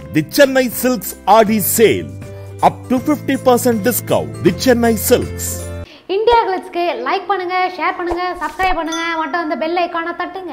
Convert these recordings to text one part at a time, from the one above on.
The Chennai Silks Adi Sale. Up to 50% discount. The Chennai Silks. India கிளிட்ஸ்க்கு like பண்ணுங்க share பண்ணுங்க subscribe பண்ணுங்க மட்டும் அந்த பெல் ஐக்கானை தட்டுங்க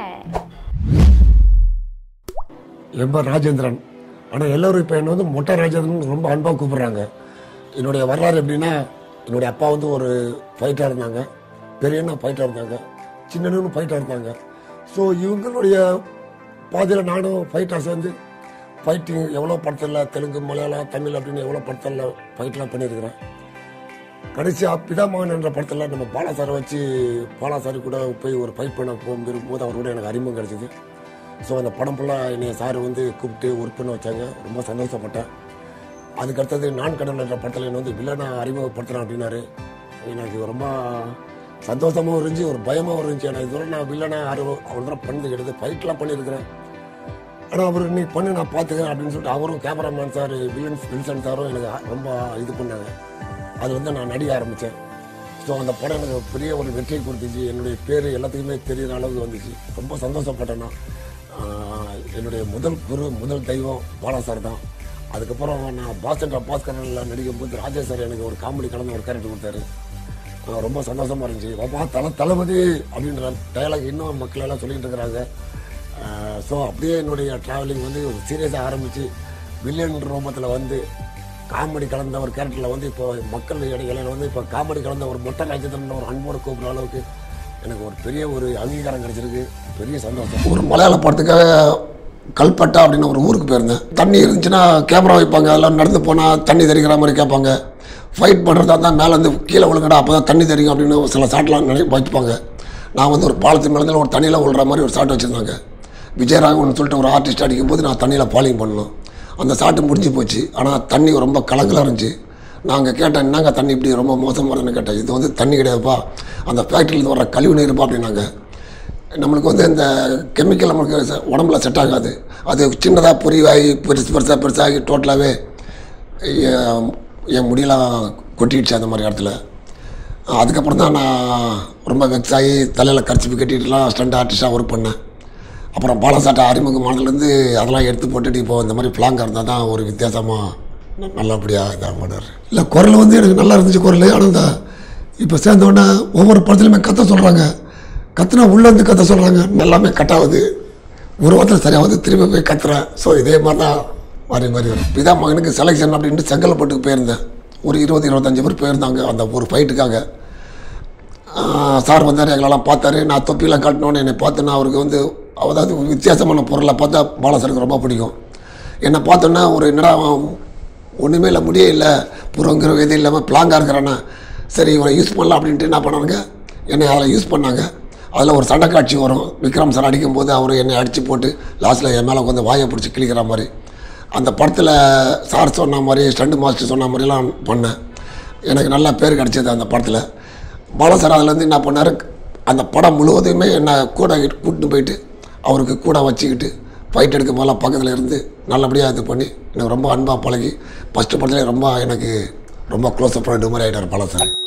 என் பேர் ராஜேந்திரன் ஆனால் எல்லோரும் இப்போ என்னை வந்து மொட்டை ராஜேந்திரன் ரொம்ப அன்பாக கூப்பிடுறாங்க என்னுடைய வரலாறு எப்படின்னா என்னுடைய அப்பா வந்து ஒரு ஃபைட்டாக இருந்தாங்க பெரியண்ணா ஃபைட்டாக இருந்தாங்க சின்னனும் ஃபைட்டாக இருந்தாங்க ஸோ இவங்களுடைய பாதையில் நானும் ஃபைட்டாக சேர்ந்து ஃபைட்டிங் எவ்வளோ படத்தில் தெலுங்கு மலையாளம் தமிழ் அப்படின்னு எவ்வளோ படத்தில் ஃபைட்லாம் பண்ணியிருக்கிறேன் கடைசியாக பிதாமகன் என்ற படத்தில் நம்ம பாலா சாரை வச்சு பாலா சார் கூட போய் ஒரு ஃபைட் பண்ண போகும்போது அவர் கூட எனக்கு அறிமுகம் கிடைச்சிது ஸோ அந்த படம் ஃபுல்லாக என்னை சார் வந்து கூப்பிட்டு ஒர்க் பண்ண வச்சாங்க ரொம்ப சந்தோஷப்பட்டேன் அதுக்கு அடுத்தது நான் கடவுள் என்ற படத்தில் என்னை வந்து வில்லனை அறிமுகப்படுத்துறேன் அப்படின்னாரு எனக்கு ரொம்ப சந்தோஷமாகவும் இருந்துச்சு ஒரு பயமாகவும் இருந்துச்சு எனக்கு இதுவரை நான் வில்லனை அறிவு அவ்வளோ தூரம் பண்ணது கிடையாது ஃபைட்லாம் பண்ணியிருக்கிறேன் ஆனால் அவர் நீ பண்ணு நான் பார்த்துக்கிறேன் அப்படின்னு சொல்லிட்டு அவரும் கேமராமேன் சார் வில்லன்ஸ் வில்சன் சாரும் எனக்கு ரொம்ப இது பண்ணாங்க அது வந்து நான் நடிக்க ஆரம்பித்தேன் ஸோ அந்த படம் எனக்கு பெரிய ஒரு வெற்றியை கொடுத்துச்சு என்னுடைய பேர் எல்லாத்துக்குமே தெரியுற அளவுக்கு வந்துச்சு ரொம்ப சந்தோஷப்பட்டேன் நான் ஆஹ் என்னுடைய முதல் குரு முதல் தெய்வம் பாலா சார் தான் அதுக்கப்புறம் நான் பாஸ்டர் பாஸ்கரில் நடிக்கும் போது ராஜேஷ் சார் எனக்கு ஒரு காமெடி கலந்து ஒரு கேரக்டர் கொடுத்தாரு ஆஹ் ரொம்ப சந்தோஷமா இருந்துச்சு அப்பா தல தளபதி அப்படின்ற டயலாக் இன்னும் மக்கள் எல்லாம் சொல்லிட்டு இருக்கிறாங்க ஸோ அப்படியே என்னுடைய ட்ராவலிங் வந்து சீரியஸாக ஆரம்பித்து வில்லியன் ரூபத்தில் வந்து காமெடி கலந்த ஒரு கேரக்டரில் வந்து இப்போ மக்கள் இடையில வந்து இப்போ காமெடி கலந்த ஒரு மொட்டை ராஜ்யத்தின் ஒரு அன்போடு கூப்பிட்ற அளவுக்கு எனக்கு ஒரு பெரிய ஒரு அங்கீகாரம் கிடைச்சிருக்கு பெரிய சந்தோஷம் ஒரு மலையாள படத்துக்காக கல்பட்டா அப்படின்னு ஒரு ஊருக்கு போயிருந்தேன் தண்ணி இருந்துச்சுன்னா கேமரா வைப்பாங்க எல்லாம் நடந்து போனால் தண்ணி தெரிக்கிற மாதிரி கேட்பாங்க ஃபைட் பண்ணுறதா இருந்தால் மேலே வந்து கீழே விழுங்கடா அப்போ தான் தண்ணி தெரியும் அப்படின்னு சில ஷாட்லாம் நினை வைப்பாங்க நான் வந்து ஒரு பாலத்தின் மேலே ஒரு தண்ணியில் விழுற மாதிரி ஒரு ஷாட் வச்சுருந்தாங்க விஜயராகவன் சொல்லிட்டு ஒரு ஆர்டிஸ்ட் அடிக்கும் போது நான் தண்ணியில் பாலிங் பண்ணணும் அந்த ஷாட்டு முடிஞ்சு போச்சு ஆனால் தண்ணி ரொம்ப கலங்கலாக இருந்துச்சு நாங்கள் கேட்டேன் என்னங்க தண்ணி இப்படி ரொம்ப மோசமாக இருக்குன்னு கேட்டேன் இது வந்து தண்ணி கிடையாதுப்பா அந்த ஃபேக்ட்ரியிலேருந்து வர கழிவு நீர்ப்பா அப்படின்னாங்க நம்மளுக்கு வந்து இந்த கெமிக்கல் நம்மளுக்கு செ- உடம்புல செட் ஆகாது அது சின்னதாக பொறிவாகி பெருசு பெருசாக பெருசாகி டோட்டலாகவே என் முடியெல்லாம் கொட்டிடுச்சு அந்த மாதிரி இடத்துல அதுக்கப்புறம் தான் நான் ரொம்ப வெக்ஸ் ஆகி தலையில் கரிச்சிப்பு கட்டிட்டுலாம் ஸ்டண்ட் ஆர்டிஸ்டாக ஒர்க் பண்ணேன் அப்புறம் பாலசாட்டை அறிமுகமானதுலேருந்து அதெல்லாம் எடுத்து போட்டுட்டு இப்போ இந்த மாதிரி ஃப்ளாங்காக இருந்தால் தான் ஒரு வித்தியாசமாக நல்லபடியாக இதாக பண்ணார் இல்லை குரல் வந்து எனக்கு நல்லா இருந்துச்சு குரல் ஆனால் இந்த இப்போ சேர்ந்தோடனே ஒவ்வொரு படத்துலையுமே கத்த சொல்கிறாங்க கத்துனா உள்ளேருந்து கத்த சொல்கிறாங்க எல்லாமே கட்டாகுது ஒரு வாரத்தில் சரியாகுது திரும்பி போய் கத்துறேன் ஸோ இதே மாதிரி தான் மாறி மாறி வரும் பிதா மகனுக்கு செலெக்ஷன் அப்படின்ட்டு செங்கல்பட்டுக்கு போயிருந்தேன் ஒரு இருபது இருபத்தஞ்சு பேர் போயிருந்தாங்க அந்த ஒரு ஃபைட்டுக்காக ஆஹ் சார் வந்தார் எங்களெல்லாம் பார்த்தாரு நான் தொப்பிலாம் காட்டினோன்னு என்னை பார்த்தோன்னா அவருக்கு வந்து அதாவது ஒரு வித்தியாசமான பொருளை பார்த்தா பாலசருக்கு ரொம்ப பிடிக்கும் என்னை பார்த்தோன்னா ஒரு என்னடா அவன் ஒன்றுமே இல்லை முடியே இல்லை புறங்கிற இது இல்லாமல் பிளாங்காக இருக்கிறானா சரி இவரை யூஸ் பண்ணலாம் அப்படின்ட்டு என்ன பண்ணானுங்க என்னை அதில் யூஸ் பண்ணாங்க அதில் ஒரு சண்டை காட்சி வரும் விக்ரம் சார் அடிக்கும்போது அவர் என்னை அடித்து போட்டு லாஸ்ட்டில் என் மேலே வந்து வாயை பிடிச்சி கிழிக்கிற மாதிரி அந்த படத்தில் சார் சொன்ன மாதிரி ஸ்டண்ட் மாஸ்டர் சொன்ன மாதிரிலாம் பண்ணேன் எனக்கு நல்ல பேர் கிடச்சிது அந்த படத்தில் பாலா சார் அதுலேருந்து என்ன பண்ணார் அந்த படம் முழுவதுமே என்னை கூட கூட்டிட்டு போயிட்டு அவருக்கு கூட வச்சுக்கிட்டு ஃபைட் எடுக்கும் போதெல்லாம் பக்கத்தில் இருந்து நல்லபடியாக இது பண்ணி எனக்கு ரொம்ப அன்பாக பழகி ஃபஸ்ட்டு படத்துலேயே ரொம்ப எனக்கு ரொம்ப க்ளோஸ் அப் ஃப்ரெண்டு மாதிரி ஆகிட்டார் பாலா சார்